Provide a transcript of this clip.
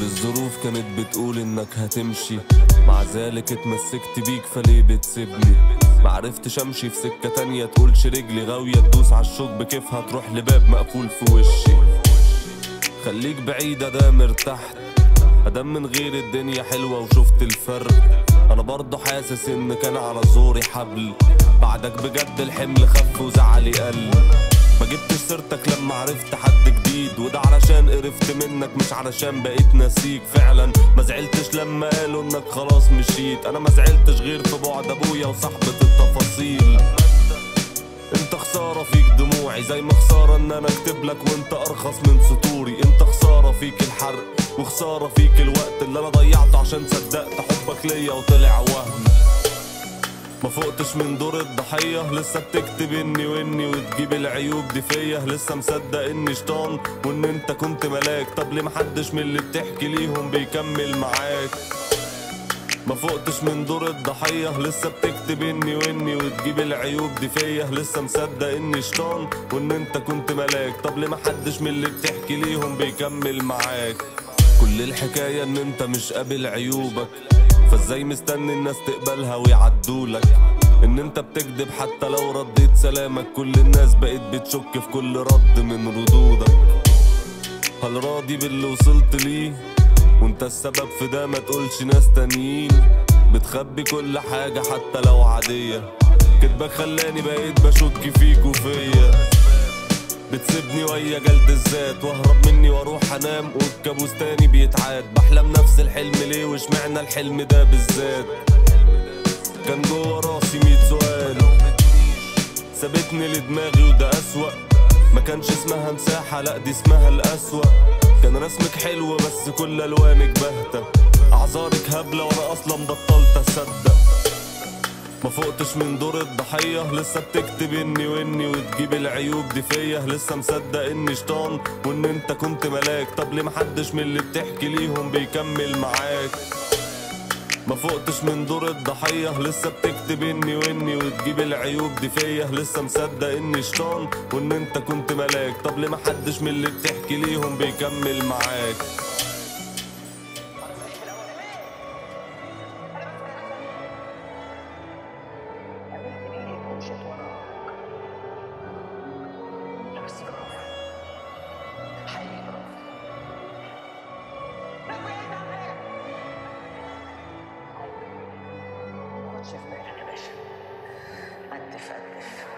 الظروف كانت بتقول انك هتمشي مع ذلك اتمسكت بيك فليه بتسيبني معرفتش امشي في سكة تانية تقولش رجلي غاوية تدوس عالشوك بكيفها تروح لباب مقفول في وشي خليك بعيد ادام ارتحت ادام من غير الدنيا حلوة وشفت الفرق انا برضه حاسس ان كان على زوري حبل بعدك بجد الحمل خف وزعلي قل ما جبتش سيرتك لما عرفت حد جديد وده علشان قرفت منك مش علشان بقيت ناسيك فعلا ما زعلتش لما قالوا انك خلاص مشيت انا ما زعلتش غير في بعد ابويا وصاحبة التفاصيل انت خسارة فيك دموعي زي ما خسارة ان انا اكتب لك وانت ارخص من سطوري انت خسارة فيك الحرق وخسارة فيك الوقت اللي انا ضيعته عشان صدقت حبك ليا وطلع وهم ما فقتش من دور الضحية لسه بتكتب اني واني وتجيب العيوب دي فيا لسه مصدق اني شيطان وان انت كنت ملاك طب ليه محدش من اللي بتحكي ليهم بيكمل معاك ما فقتش من دور الضحية لسه بتكتب اني واني وتجيب العيوب دي فيا لسه مصدق اني شيطان وان انت كنت ملاك طب ليه محدش من اللي بتحكي ليهم بيكمل معاك كل الحكاية ان انت مش قابل عيوبك فازاي مستني الناس تقبلها ويعدولك ان انت بتكذب حتى لو رديت سلامك كل الناس بقت بتشك في كل رد من ردودك هل راضي باللي وصلت ليه وانت السبب في ده ما تقولش ناس تانيين بتخبي كل حاجة حتى لو عادية كدبك خلاني بقيت بشك فيك وفيا بتسيبني ويا جلد الذات واهرب مني واروح انام والكابوس تاني بيتعاد بحلم نفس الحلم ليه واشمعنى الحلم ده بالذات كان جوه راسي ميت سؤال سابتني لدماغي وده اسوأ ما كانش اسمها مساحة لا دي اسمها الأسوأ كان رسمك حلو بس كل ألوانك باهتة أعذارك هبلة وأنا أصلا بطلت أصدق ما فقتش من دور الضحية لسه بتكتب اني واني وتجيب العيوب دي فيا لسه مصدق اني شيطان وان انت كنت ملاك طب ليه محدش من اللي بتحكي ليهم بيكمل معاك ما فقتش من دور الضحية لسه بتكتب اني واني وتجيب العيوب دي فيا لسه مصدق اني شيطان وان انت كنت ملاك طب ليه محدش من اللي بتحكي ليهم بيكمل معاك ومشيت وراك لا بس برافو حقيقي برافو خد شوف بالك يا باشا قدف قدف